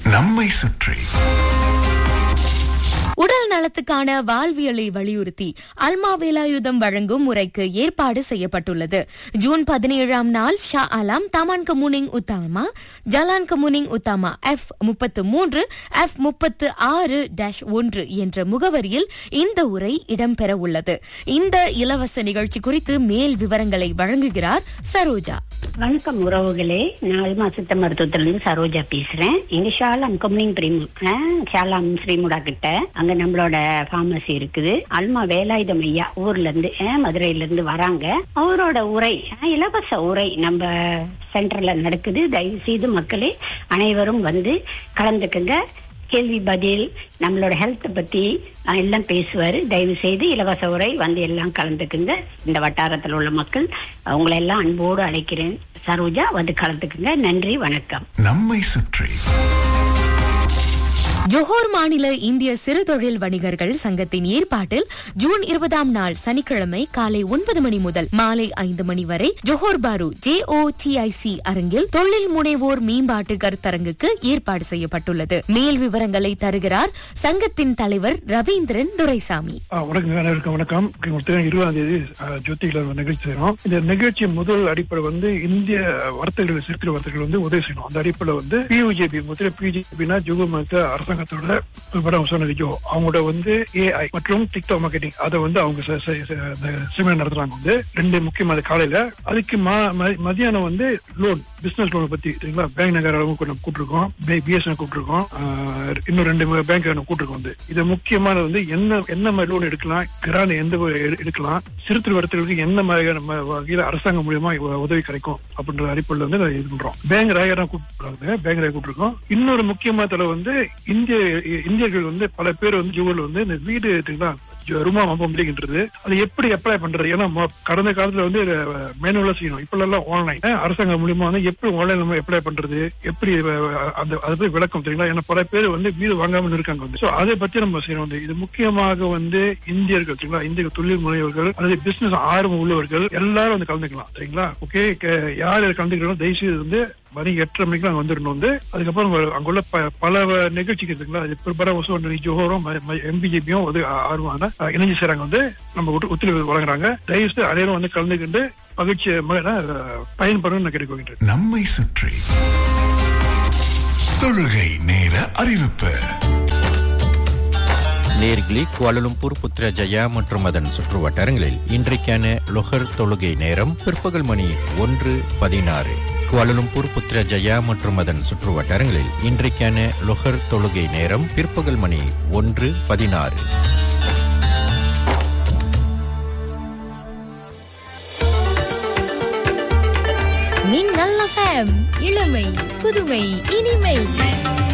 நம்மை சுற்றி உடல் நலத்துக்கான வாழ்வியலை வலியுறுத்தி அல்மா வேலாயுதம் வழங்கும் முறைக்கு ஏற்பாடு செய்யப்பட்டுள்ளது ஜூன் பதினேழாம் நாள் Shah Alam Taman Kemuning Utama Jalan Kemuning Utama F முப்பத்து மூன்று எஃப் முப்பத்து ஆறு டேஷ் ஒன்று என்ற முகவரியில் இந்த உரை இடம்பெற உள்ளது இந்த இலவச நிகழ்ச்சி குறித்து மேல் விவரங்களை வழங்குகிறார் சரோஜா வணக்கம் உறவுகளே நான் அல்மா சித்த மருத்துவத்துல இருந்து சரோஜா பேசுறேன் எங்க ஷாலாம் கம்னிங் பிரிமு ஷாலாம் ஸ்ரீமுடா கிட்ட அங்க நம்மளோட பார்மசி இருக்குது அல்மா வேலாயுதம் ஐயா ஊர்ல இருந்து அஹ், மதுரையில இருந்து வராங்க அவரோட உரை அஹ், இலவச உரை நம்ம சென்டர்ல நடக்குது தயவு செய்து மக்களே அனைவரும் வந்து கலந்துக்குங்க கேள்வி பதில் நம்மளோட ஹெல்த் பத்தி அஹ், எல்லாம் பேசுவாரு தயவு செய்து இலவச உரை வந்து எல்லாம் கலந்துக்குங்க இந்த வட்டாரத்தில் உள்ள மக்கள் அவங்களை எல்லாம் அன்போடு அழைக்கிறேன் சரோஜா வந்து கலந்துக்குங்க நன்றி வணக்கம் நம்மை சுற்றி ஜோஹர் மாநில இந்திய சிறு தொழில் வணிகர்கள் சங்கத்தின் ஏற்பாட்டில் ஜூன் இருபதாம் நாள் சனிக்கிழமை காலை ஒன்பது மணி முதல் மாலை ஐந்து மணி வரை ஜோஹர் பாரு ஜே ஓ அரங்கில் தொழில் முனைவோர் மேம்பாட்டு கருத்தரங்குக்கு ஏற்பாடு செய்யப்பட்டுள்ளது மேல் விவரங்களை தருகிறார் சங்கத்தின் தலைவர் ரவீந்திரன் துரைசாமி ஆ, வணக்கம் அனைவருக்கும் வணக்கம் உங்களுக்கு இருபதாம் தேதி ஆ, ஜோதியில ஒரு நிகழ்ச்சி செய்யறோம் இந்த நிகழ்ச்சி முதல் அடிப்படை வந்து இந்திய வர்த்தகர்கள் சிறுத்திர வர்த்தகர்கள் வந்து உதவி செய்யணும் அந்த அடிப்படையில் வந்து பியூஜேபி முதல்ல பிஜேபினா ஜுகுமத்த அரசாங்கத்தோட விவரம் சொன்னதுக்கோ அவங்களோட வந்து ஏஐ மற்றும் டிக்டாக் மார்க்கெட்டிங் அதை வந்து அவங்க செ- செ- செ- அந்த செமினார் நடத்துறாங்க வந்து ரெண்டு முக்கியமான காலையில அதுக்கு மா- ம- மதியானம் வந்து லோன் பிசினஸ் லோன் பத்தி சரிங்களா பேங்க் நகர் அளவுக்கு நம்ம கூப்பிட்டுருக்கோம் பிஎஸ்என் கூப்பிட்டுருக்கோம் ஆ, இன்னும் ரெண்டு பேங்க் நம்ம கூப்பிட்டுருக்கோம் வந்து இது முக்கியமானது வந்து என்ன என்ன மாதிரி லோன் எடுக்கலாம் கிரான் எந்த வகை எடு- எடுக்கலாம் சிறுத்திரு வர்த்தகர்களுக்கு என்ன மாதிரியான ம- வகையில அரசாங்கம் மூலியமா இவ- உதவி கிடைக்கும் அப்படின்ற அடிப்படையில் வந்து நான் இது பண்றோம் பேங்க் ராயர் கூப்பிட்டுருக்காங்க பேங்க் ராயர் கூப்பிட்டுருக்கோம் இன்னொரு முக்கியமான வந்து இந்திய இந்தியர்கள் வந்து பல பேர் வந்து ஜூவல் வந்து இந்த வீடு இருக்குங்களா ரூமா மம்பம்ன்றது அது எப்படி அப்ளை பண்றது ஏன்னா மொ- கடந்த காலத்துல வந்து மேனுவலா செய்யணும் இப்ப எல்லாம் ஆன்லைன் அரசாங்கம் மூலியமா வந்து எப்படி ஆன்லைன் நம்ம அப்ளை பண்றது எப்படி அஹ், அந்த அதை பத்தி விளக்கம் தெரியுங்களா ஏன்னா பல பேர் வந்து வீடு வாங்காம இருக்காங்க வந்து So, அதை பத்தி நம்ம செய்யணும் வந்து இது முக்கியமாக வந்து இந்தியர்கள் சரிங்களா இந்திய தொழில் முனைவர்கள் அல்லது பிசினஸ் ஆர்வம் உள்ளவர்கள் எல்லாரும் வந்து கலந்துக்கலாம் சரிங்களா ஓகே யார் யார் கலந்துக்கிறோம் தயவுசெய்து வந்து மணி எட்டரை மணிக்கு அங்க வந்துடணும் வந்து அதுக்கப்புறம் வ- அங்குள்ள ப- பல வ- நிகழ்ச்சிகள் இருக்குங்களா அது பிற்பட வசூல் ஜோஹரும் எம்பிஜேபியும் வந்து ஆ- ஆர்வமான ஆ, இணைஞ்சு செய்றாங்க வந்து நம்ம ஒத்து- ஒத்துழைப்பு வழங்குறாங்க தயவுசெய்து அனைவரும் வந்து கலந்துக்கிட்டு மகிழ்ச்சி பயன்பெறும் நான் கேட்டுக்கொள்கின்றேன் நம்மை சுற்றி தொழுகை நேர அறிவிப்பு நேர்களே குவாலலும்பூர் புத்ரஜயா மற்றும் அதன் சுற்று வட்டாரங்களில் இன்றைக்கான லொஹர் தொழுகை நேரம் பிற்பகல் மணி ஒன்று பதினாறு குவாலலும்பூர் புத்ரஜயா மற்றும் அதன் சுற்று வட்டாரங்களில் இன்றைக்கான லொஹர் தொழுகை நேரம் பிற்பகல் மணி ஒன்று பதினாறு நீங்கள் இளமை புதுமை இனிமை